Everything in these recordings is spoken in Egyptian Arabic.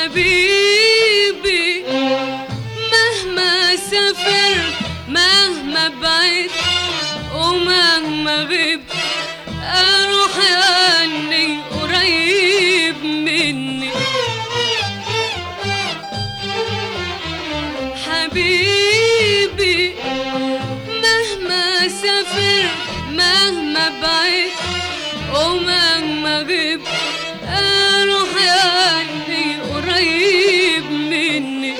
حبيبي مهما سافرت مهما بعدت ومهما غبت اروح عني قريب مني حبيبي مهما سافرت مهما بعدت ومهما غبت اروح عني قريب مني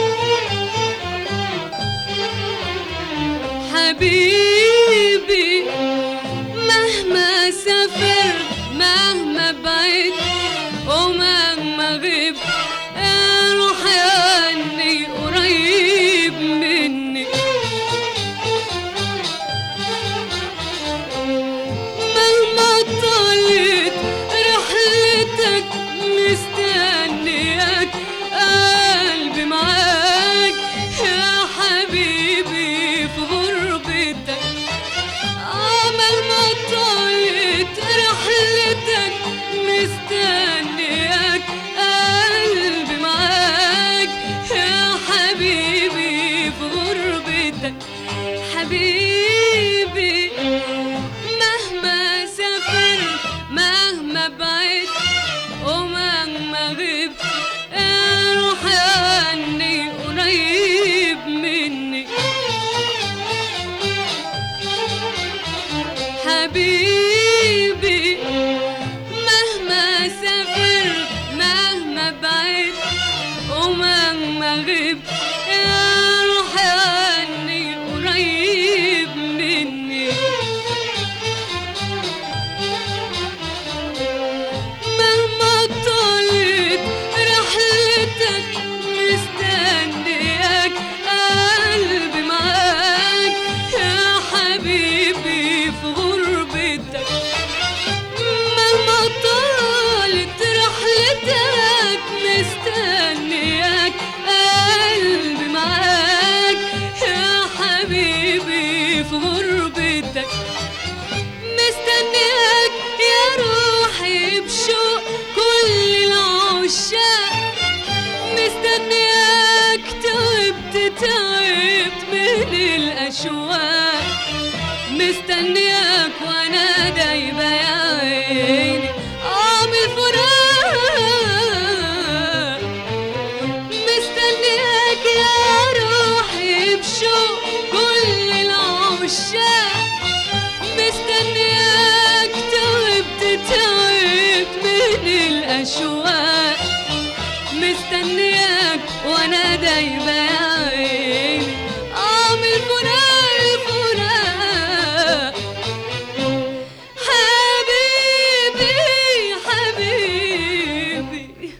حبيبي مهما سافرت مهما بعدت ومهما غبت اروح عني قريب مني مهما طالت رحلتك مستنياك قلبي معاك يا حبيبي في غربتك آه مهما طالت رحلتك مستنياك قلبي معاك يا حبيبي في غربتك حبيبي مهما سافرت مهما بعدت ومهما غبت اروح عني قريب مني حبيبي مهما سافرت مهما بعدت ومهما غبت اروح عني قريب مني مهما طالت رحلتك مستنياك قلبي معاك يا حبيبي في غربتك مهما طالت رحلتك مستنياك قلبي معاك يا حبيبي في غربتك مستنياك يا روحي بشوق كل العشاق مستنياك تعبت تعبت من الأشواق مستنياك وانا دايبة يا عيني عامل فراق مستنياك يا روحي بشوق كل العشاق مستنياك تعبت تعبت من الأشواق مستنياك وانا دايبة يا عيني عامل فراق فراق حبيبي حبيبي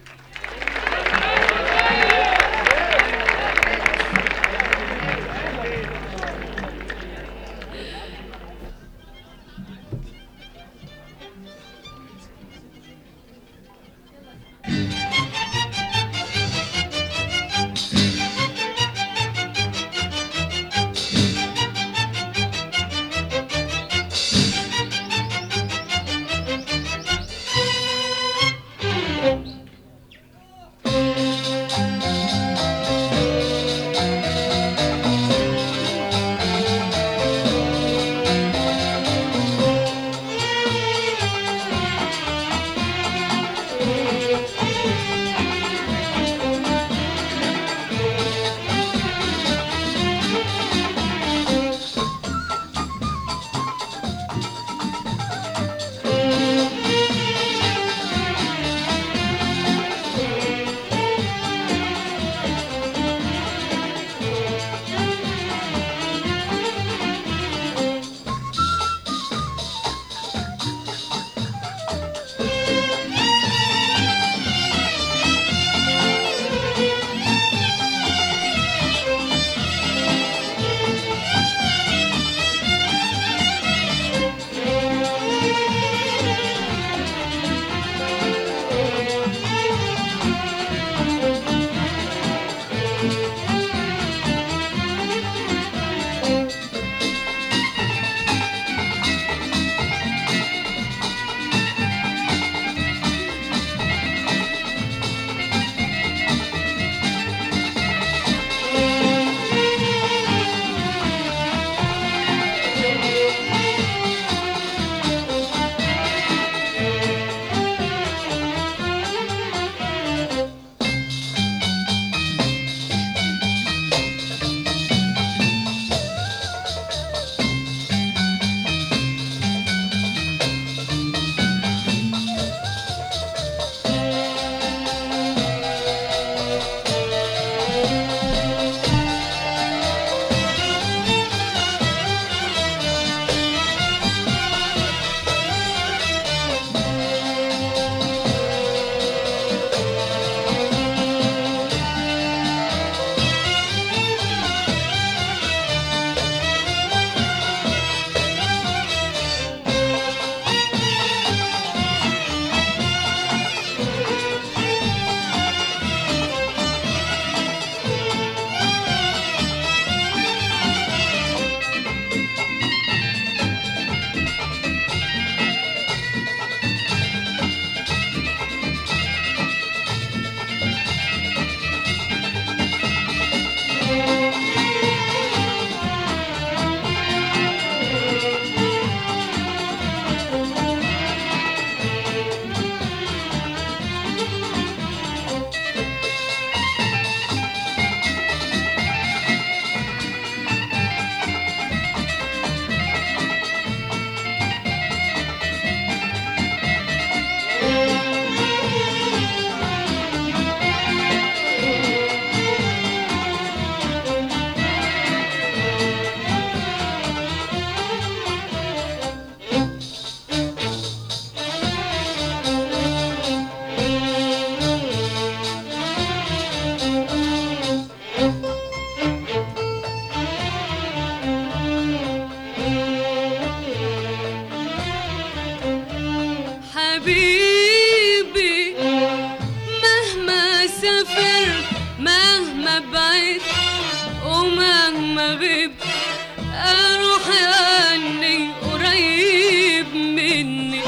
مهما غيب اروح عني قريب مني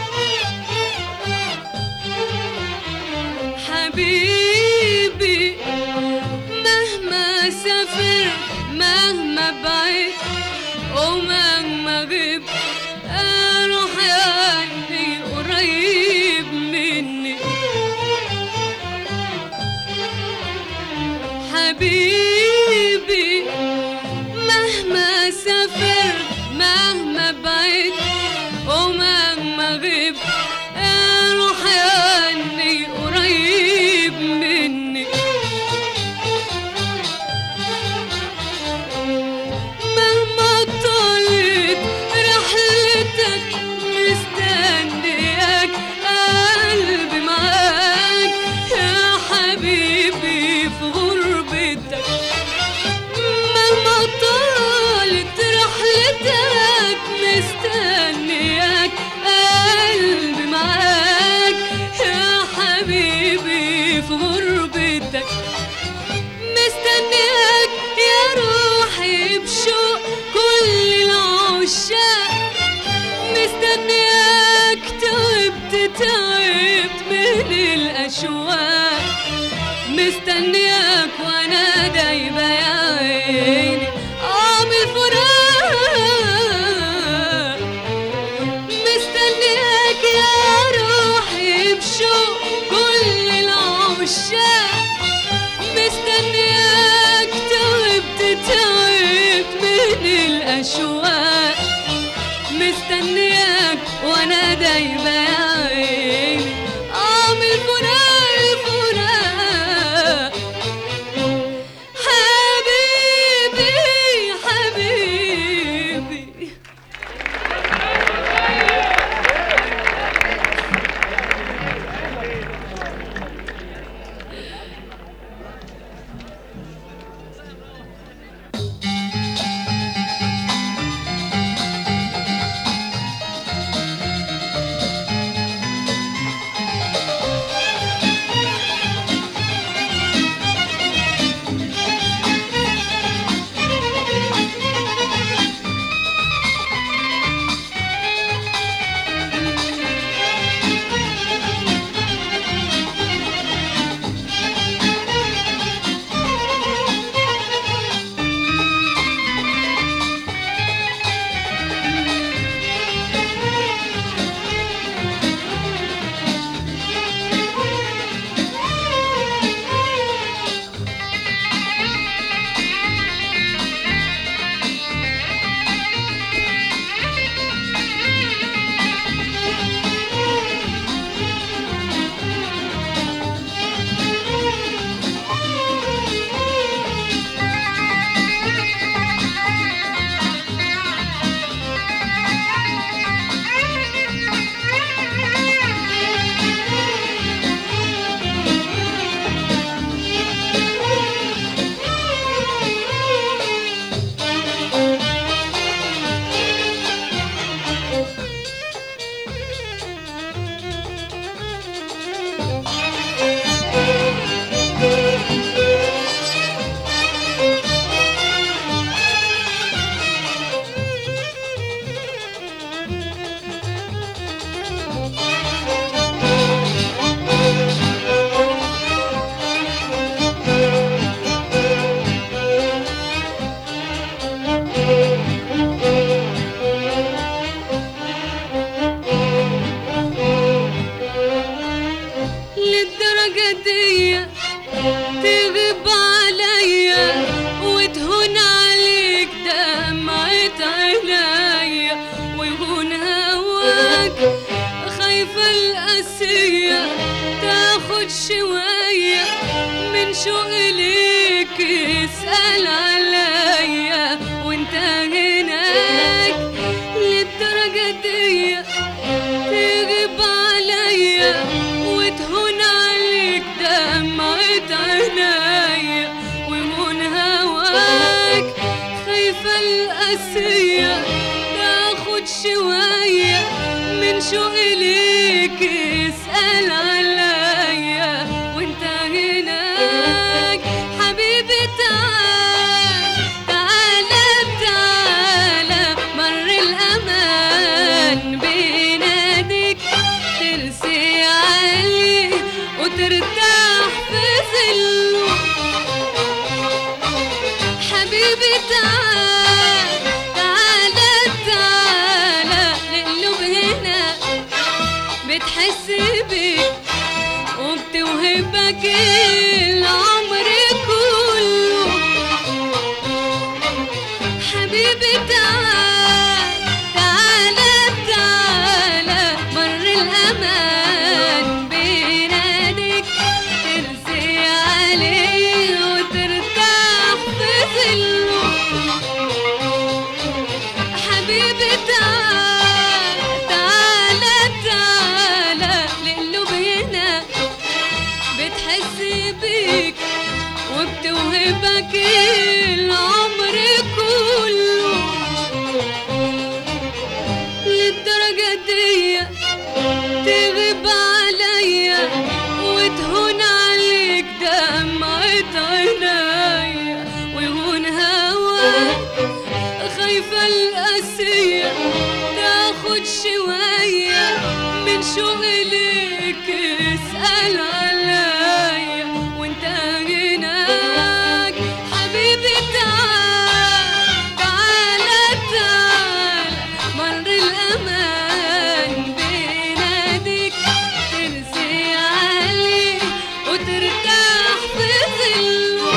حبيبي مهما سافر مهما بعيد ومهما غيب اروح عني قريب مني حبيبي مهما سافر مهما بعيد ومهما غيب اروح عني قريب مني مهما طالت رحلتك مستنياك قلبي معاك يا حبيبي في غربتك مهما طالت رحلتك مستنياك قلبي معاك يا حبيبي في غربتك مستنياك يا روحي بشوق كل العشاق مستنياك تعبت تعبت من الأشواق مستنياك وانا دايبة يا عيني عامل فراق مستنياك يا روحي بشوق كل العشاق مستنياك تعبت تعبت من الأشواق مستنياك وانا دايبة يا عيني عامل فراق فراق حبيبي حبيبي للدرجة دي تغيب عليا وتهون عليك دمعة عينيا ويهون هواك خايفة القاسية تاخد شوية من شوق ليك اسأل عليا وانت هناك للدرجة دي تغيب عليا وتهون عليك دمعة عينيا ويمون هواك خايفة القاسية تاخد شوية من شوق ليك اسأل عليا وانت هناك حبيبي تعال وهبك العمر كله حبيبي تعال تعالى تعالى مر الأمان بيناديك ترسي عليه وترتاح في ظله حبيبي تعال تعالى تعالى للو بينا بتحس بيك وبتوهبك العمر كله للدرجة دي تغيب عليا وتهون عليك دمعة عينيا ويهون هواك خايفة القاسية تاخد شوية من شوق ليك اسأل عليا وانت هناك حبيبي تعال تعالى تعال مر الأمان بيناديك ترسي عليه وترتاح في ظله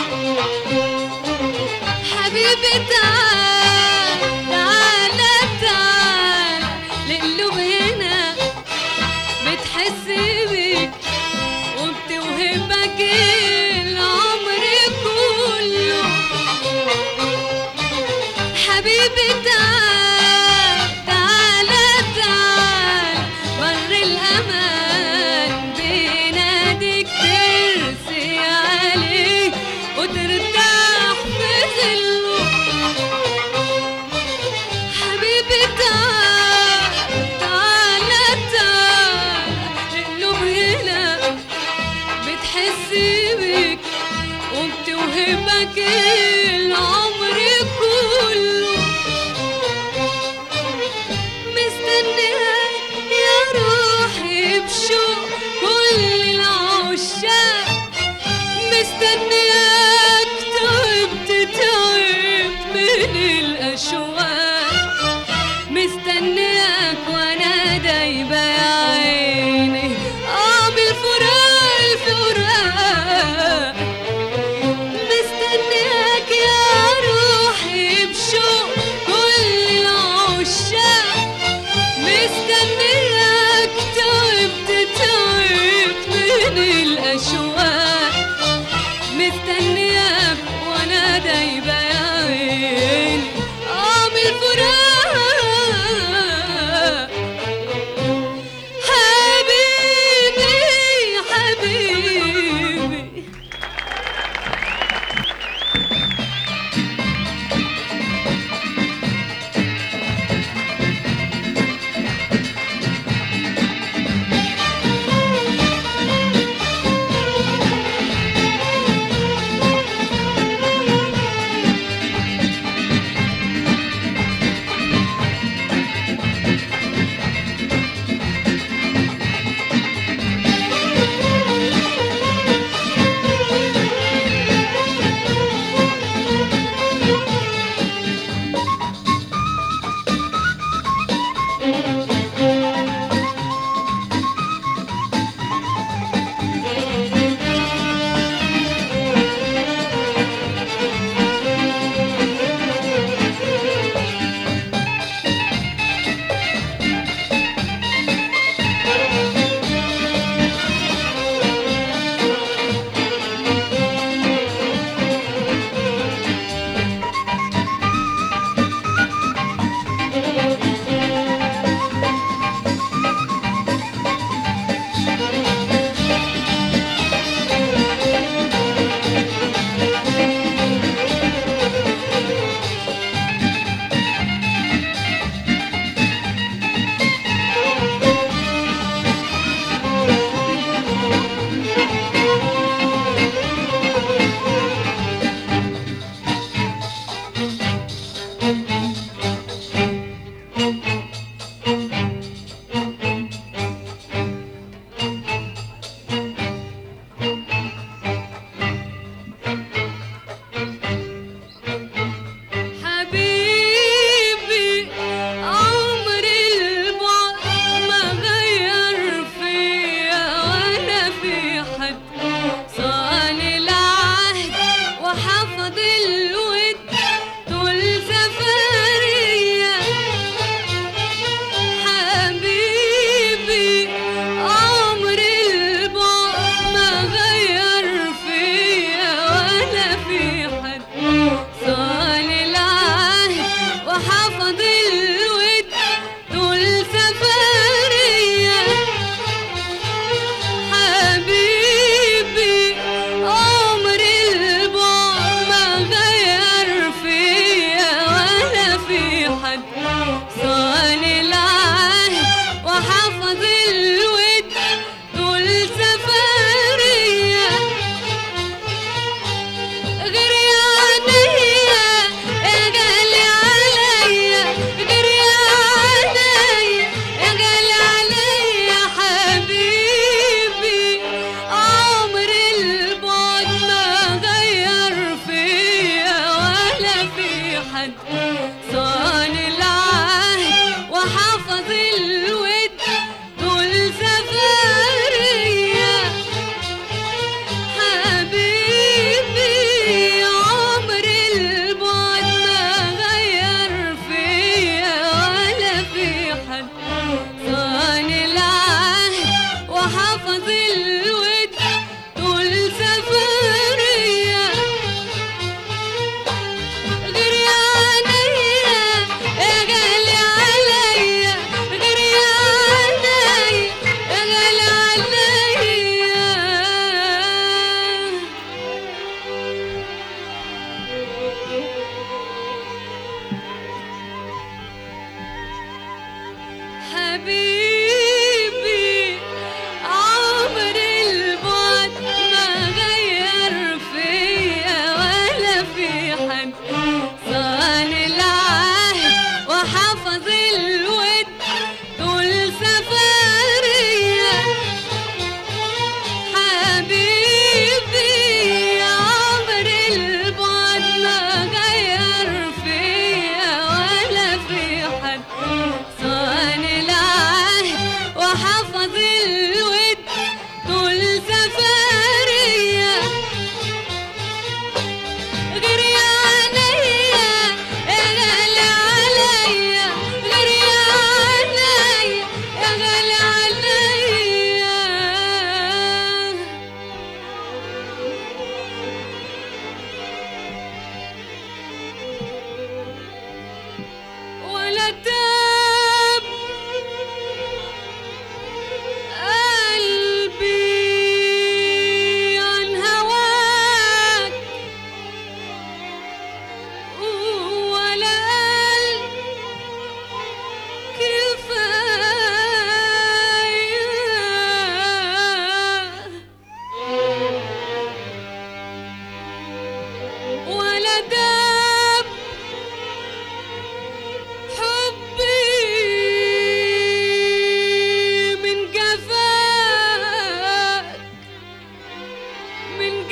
حبيبي تعال تعالى تعال لقلوب هنا بتحس بيك وبتوهبك العمر كله حبيبي تعال تعالى تعال مر الأمان بيناديك ترسي عليه وترتاح في ظله حبيبي تعال تعالى تعال القلوب هنا بتحس بيك وبتوهبك العمر كله مستنياك يا روحي بشوق كل العشاق مستنياك تعبت تعبت من الأشواق مستنياك وانا دايبة يا عيني اه بالفراق الفراق مستنياك يا روحي بشوق كل العشاق مستنياك تعبت تعبت من الأشواق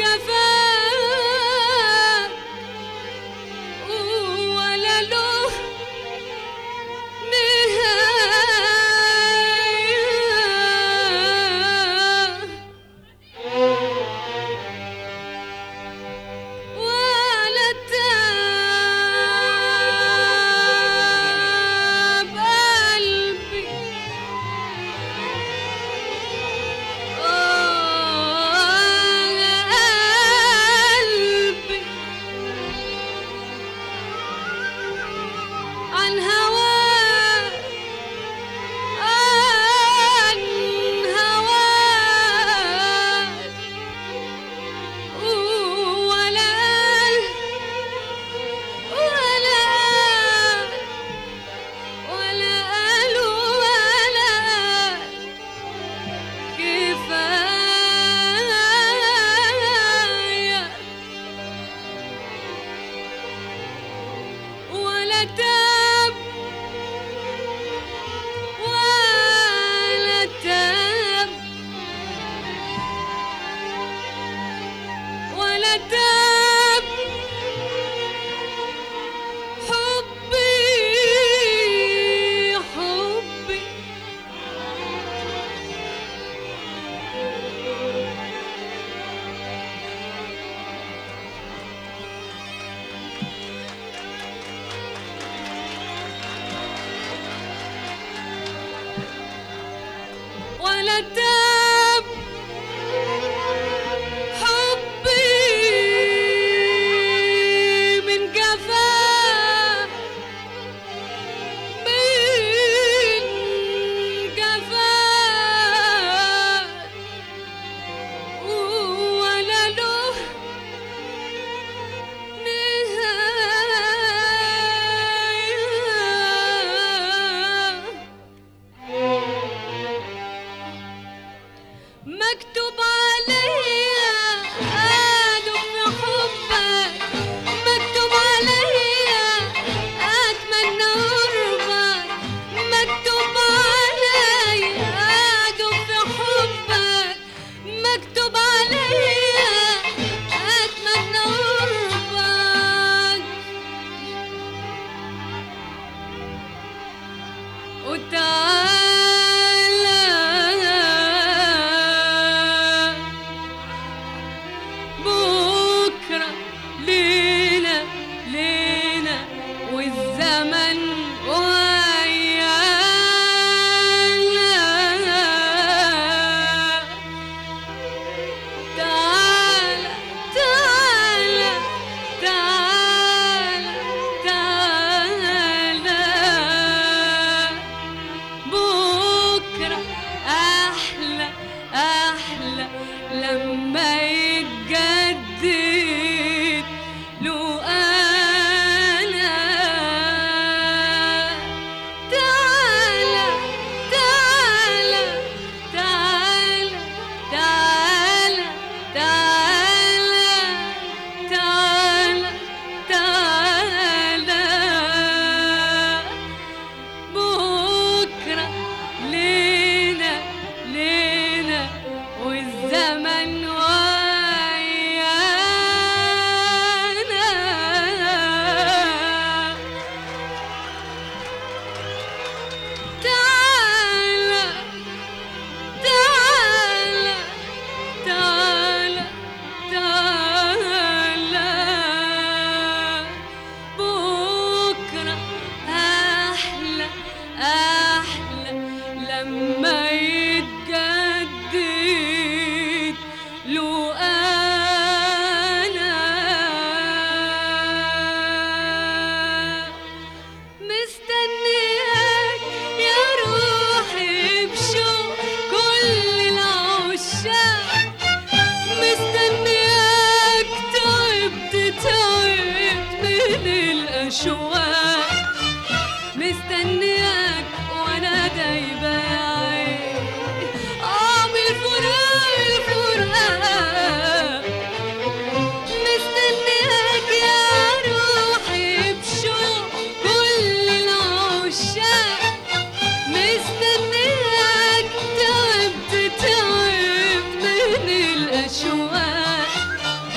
جفاك ولا له نهاية ولا تاب قلبي قلبي عن هواك عن هواك ولا ولا ولا قالوا ولا كفاية ولا تاب ولا تاب ولا تاب حبي حبي ولا تاب حبي من جفاك من جفاك ولا له نهاية مكتوب عليا ادم في حبك مكتوب عليا اتمنى قربك مكتوب عليا ادم في حبك مكتوب عليا اتمنى قربك وتعالى بكرة لينا لينا والزمن ويانا تعالى تعالى تعالى تعالى بكرة أحلى أحلى لما يتجدد له أنا تعالى تعالى تعالى تعالى تعالى تعالى تعالى بكرة لينا لينا والزمن ويانا تعالى تعالى تعالى تعالى بكرة أحلى أحلى لما يتجدد له أنا مستنياك يا روحي بشوق كل العشاق مستنياك تعبت تعبت من الأشواق مستنياك وانا دايبة يا عيني اه بالفراق الفراق مستنياك يا روحي بشوق كل العشاق مستنياك تعبت تعبت من الأشواق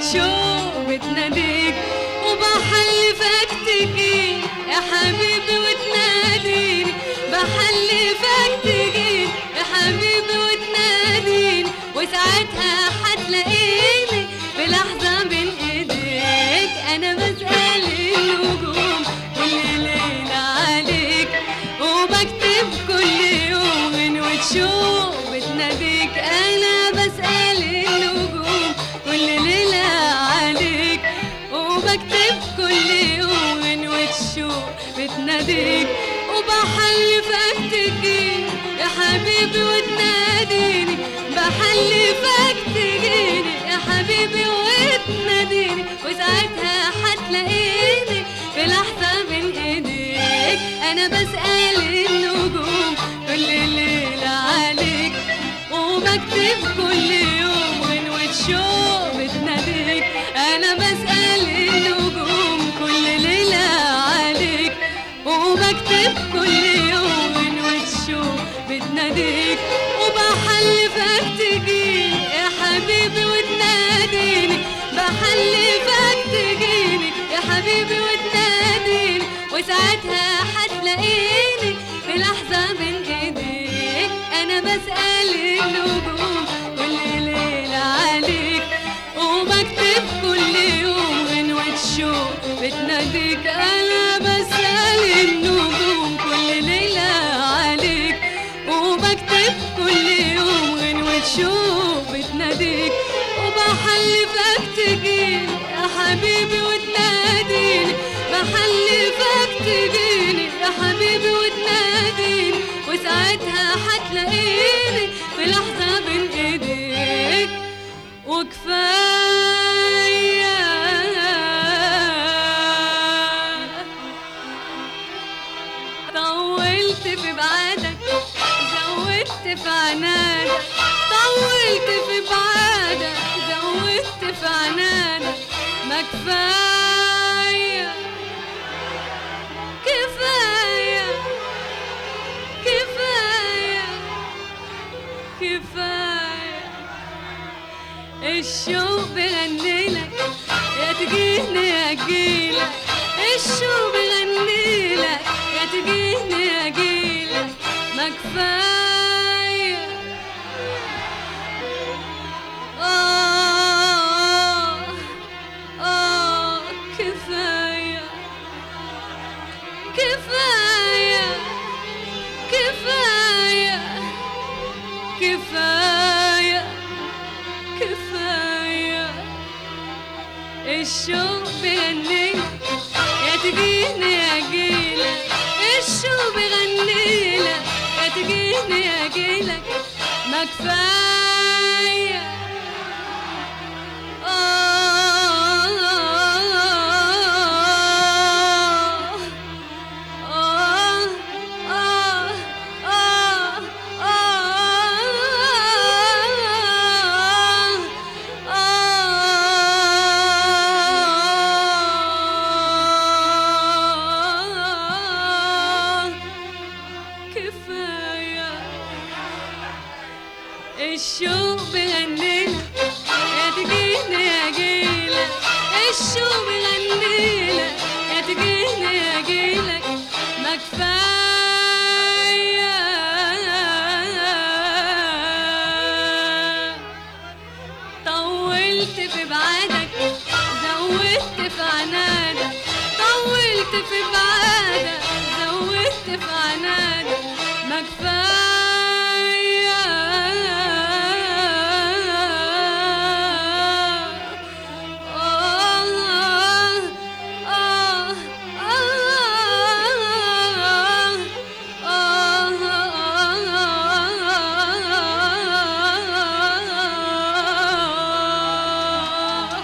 والشوق بتناديك وبحلفك تجي يا حبيبي وتناديني بحلفك تجي يا حبيبي وتناديني وساعتها هتلاقيني في لحظة بين ايديك انا بسأل النجوم كل ليلة عليك وبكتب كل يوم وتشوق بتناديك انا بسأل النجوم كل ليلة عليك وبكتب كل يوم وتشوق بتناديك وبحلفك تجيني يا حبيبي وتناديني بحلفك تجيني يا حبيبي وتناديني وساعتها هتلاقيني في لحظة بين ايديك انا بسأل النجوم كل ليلة عليك وبكتب كل يوم وتشوق بتناديك انا بسأل النجوم كل ليلة عليك وبكتب كل يوم وتشوق بتناديك وبحلفك تجيني يا حبيبي وتناديني بحلفك تجيني يا حبيبي وتناديني وساعتها هتلاقيني في لحظة بين ايديك انا بسأل النجوم كل ليلة عليك وبكتب كل يوم وتشوق بتناديك انا بسأل النجوم كل ليلة عليك وبكتب كل يوم وتشوق بتناديك وبحلفك تجيني يا حبيبي وتناديني بحلفك تجيني يا حبيبي وتناديني وساعتها هتلاقيني في لحظة بين ايديك وكفاية طولت في بعادك زودت في عنادك طولت في بعادك زودت في عنادك ما كفاية كفاية كفاية كفاية الشوق بغنيلك يا تجيني يا جيلك الشوق بغنيلك يا تجيني يا جيلك ما كفاية آه آه كفاية كفاية كفاية كفاية كفاية الشوق بيغنيلك يا تجيني يا جيلك الشوق بيغنيلك يا تجيني يا جيلك ما كفاية آه آه آه كفاية الشوق بغنيلك يا تجيني يا جيلك الشوق بغنيلك يا تجيني يا جيلك ما كفاية طولت في بعادك زودت في عنادك طولت في بعادك زودت في عنادك ما كفاية آه آه آه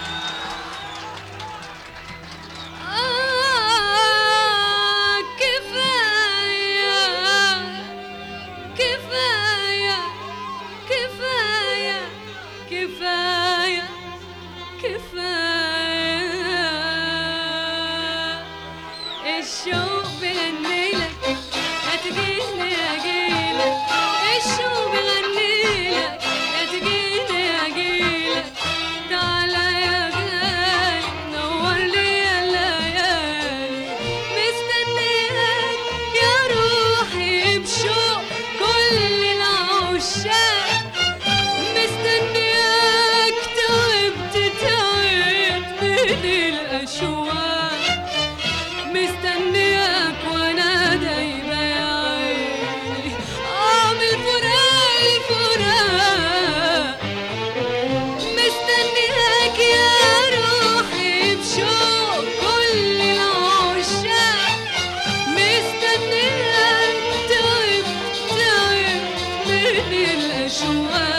آه كفاية كفاية كفاية كفاية كفاية الشوق بغنيلك يا تجيني يا جيلك الشوق بغنيلك يا تجيني يا جيلك تعالى يا شوقك